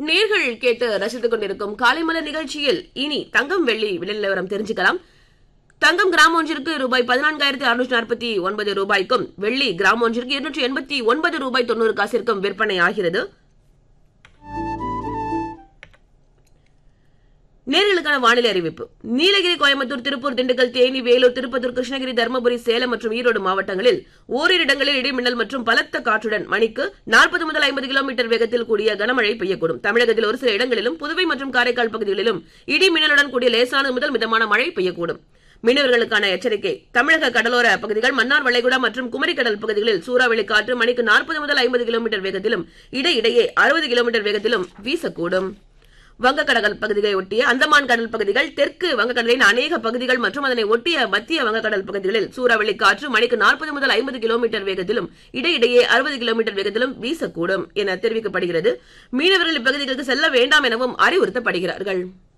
நேர்கள் கேட்டு ரசித்துக் கொண்டிருக்கும் காலைமலர் நிகழ்ச்சியில் இனி தங்கம் வெள்ளி விலை நிலவரம் தெரிஞ்சுக்கலாம் தங்கம் கிராம் ஒன்றிற்கு ரூபாய் பதினான்காயிரத்தி அறுநூற்றி நாற்பத்தி ஒன்பது ரூபாய்க்கும் வெள்ளி கிராம் ஒன்றிற்கு இருநூற்றி எண்பத்தி ஒன்பது ரூபாய் தொண்ணூறு காசிற்கும் விற்பனை ஆகிறது நேர்களுக்கான வானிலை அறிவிப்பு நீலகிரி கோயம்புத்தூர் திருப்பூர் திண்டுக்கல் தேனி வேலூர் திருப்பத்தூர் கிருஷ்ணகிரி தருமபுரி சேலம் மற்றும் ஈரோடு மாவட்டங்களில் ஓரிரு இடங்களில் இடிமின்னல் மற்றும் பலத்த காற்றுடன் மணிக்கு நாற்பது முதல் ஐம்பது கிலோமீட்டர் வேகத்தில் கூடிய கனமழை பெய்யக்கூடும் தமிழகத்தில் ஒரு சில இடங்களிலும் புதுவை மற்றும் காரைக்கால் பகுதிகளிலும் இடி மின்னலுடன் கூடிய லேசானது முதல் மிதமான மழை பெய்யக்கூடும் மீனவர்களுக்கான எச்சரிக்கை தமிழக கடலோர பகுதிகள் மன்னார் வளைகுடா மற்றும் குமரிக்கடல் பகுதிகளில் சூறாவளி காற்று மணிக்கு நாற்பது முதல் ஐம்பது கிலோமீட்டர் வேகத்திலும் இடையிடையே அறுபது கிலோமீட்டர் வேகத்திலும் வீசக்கூடும் வங்கக்கடல் பகுதிகளை ஒட்டிய அந்தமான் கடல் பகுதிகள் தெற்கு வங்கக்கடலின் அநேக பகுதிகள் மற்றும் அதனை ஒட்டிய மத்திய வங்கக்கடல் பகுதிகளில் சூறாவளி காற்று மணிக்கு நாற்பது முதல் ஐம்பது கிலோமீட்டர் வேகத்திலும் இடையிடையே அறுபது கிலோமீட்டர் வேகத்திலும் வீசக்கூடும் என தெரிவிக்கப்படுகிறது மீனவர்கள் இப்பகுதிகளுக்கு செல்ல வேண்டாம் எனவும் அறிவுறுத்தப்படுகிறார்கள்